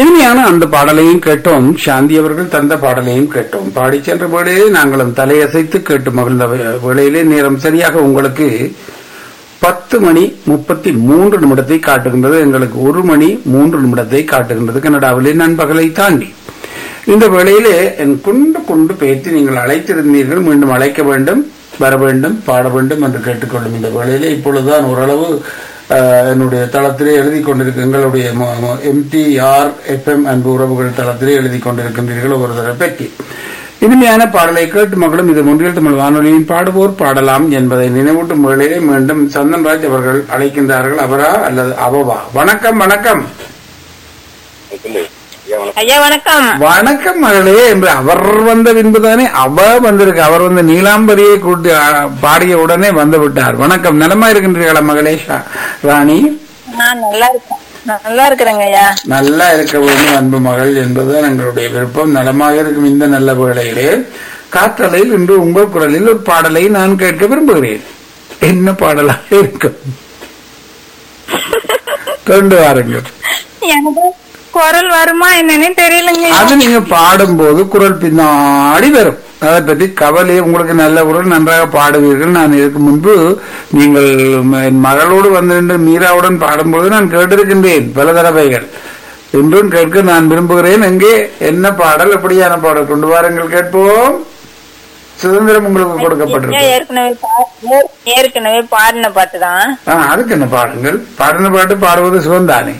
இனிமையான அந்த பாடலையும் கேட்டோம் சாந்தி அவர்கள் தந்த பாடலையும் கேட்டோம் பாடி சென்ற வேளையிலே நாங்களும் தலையசைத்து கேட்டு மகிழ்ந்த வே- வேளையிலே நேரம் சரியாக உங்களுக்கு பத்து மணி முப்பத்தி மூன்று நிமிடத்தை காட்டுகின்றது எங்களுக்கு ஒரு மணி மூன்று நிமிடத்தை காட்டுகின்றது கனடாவிலே நண்பகலை தாண்டி இந்த வேளையிலே என் குண்டு குண்டு பேசி நீங்கள் அழைத்திருந்தீர்கள் மீண்டும் அழைக்க வேண்டும் வர வேண்டும் பாட வேண்டும் என்று கேட்டுக்கொள்ளும் இந்த வேளையிலே இப்பொழுதுதான் ஓரளவு அஹ், என்னுடைய தளத்திலே எழுதி கொண்டிருக்க எங்களுடைய எம்டிஆர் எஃப்எம் அன்பு உறவுகள் தளத்திலே எழுதி கொண்டிருக்கின்றீர்கள் ஒரு தடவை பற்றி இனிமையான பாடலை கேட்டு மகளும் இது முன்றில் தமிழ் வானொலியின் பாடுவோர் பாடலாம் என்பதை நினைவூட்டும் வேளையிலே மீண்டும் சந்தன்ராஜ் அவர்கள் அழைக்கின்றார்கள் அவரா அல்லது அவவா வணக்கம் வணக்கம் ஐயா வணக்கம் வணக்கம் மகளே என்று அவர் வந்த பின்புதானே அவ வந்திருக்கு அவர் வந்து நீலாம்பரியை கூட்டி ஆ, பாடிய உடனே வந்து விட்டார் வணக்கம் நலமா இருக்கின்றீர்களா மகளே ஷா- ராணி நான் நல்லா இருக்கேன் நல்லா இருக்கிறேங்க ஐயா நல்லா இருக்க வேண்டும் அன்பு மகள் என்பதுதான் எங்களுடைய விருப்பம் நலமாக இருக்கும் இந்த நல்ல வேளையிலே காற்றலையில் இன்று உங்கள் குரலில் ஒரு பாடலை நான் கேட்க விரும்புகிறேன் என்ன பாடலாக இருக்கும் கொண்டு வாருங்கள் எனக்கு குரல் வருமா என்னன்னு தெரியலங்க ஐயா. அது நீங்க பாடும்போது குரல் பின்னாடி வரும் அதை பற்றி கவலை உங்களுக்கு நல்ல குரல் நன்றாக பாடுவீர்கள் நான் இதற்கு முன்பு நீங்கள் ம- என் மகளோடு வந்திருந்த மீராவுடன் பாடும்போது நான் கேட்டிருக்கின்றேன் பல தடவைகள் இன்றும் கேட்க நான் விரும்புகிறேன் எங்கே என்ன பாடல் எப்படியான பாடல் கொண்டு வாருங்கள் கேட்போம் சுதந்திரம் உங்களுக்கு ஐயா, கொடுக்கப்பட்டிருக்கு ஏற்கனவே பா- ஏற்- ஏற்கனவே பாடின பாட்டு தான் ஆ, அதுக்கு என்ன பாடுங்கள் பாடின பாட்டு பாடுவது சுகந்தானே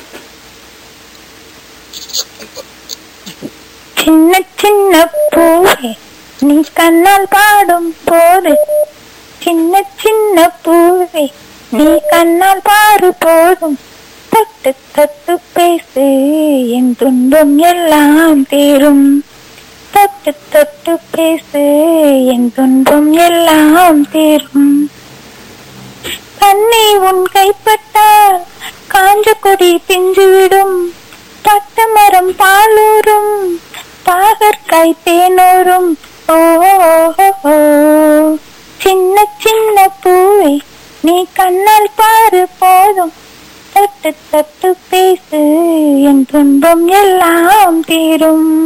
சின்ன சின்ன பூவே நீ கண்ணால் பாடும் போது சின்ன சின்ன பூவே நீ கண்ணால் பாரு போதும் தட்டு தட்டு பேசு என் துன்பம் எல்லாம் தீரும் தட்டு தட்டு பேசு என் துன்பம் எல்லாம் தீரும் தன்னை உன் கைப்பட்டால் காஞ்ச கொடி பிஞ்சுவிடும் பட்ட மரம் பாலூரும் பாகற்காய் தேனூரும் ஓ ஓ, ஓ. சின்ன சின்ன பூவே நீ கண்ணால் பாரு போதும் தட்டு தட்டு பேசு என் துன்பம் எல்லாம் தீரும்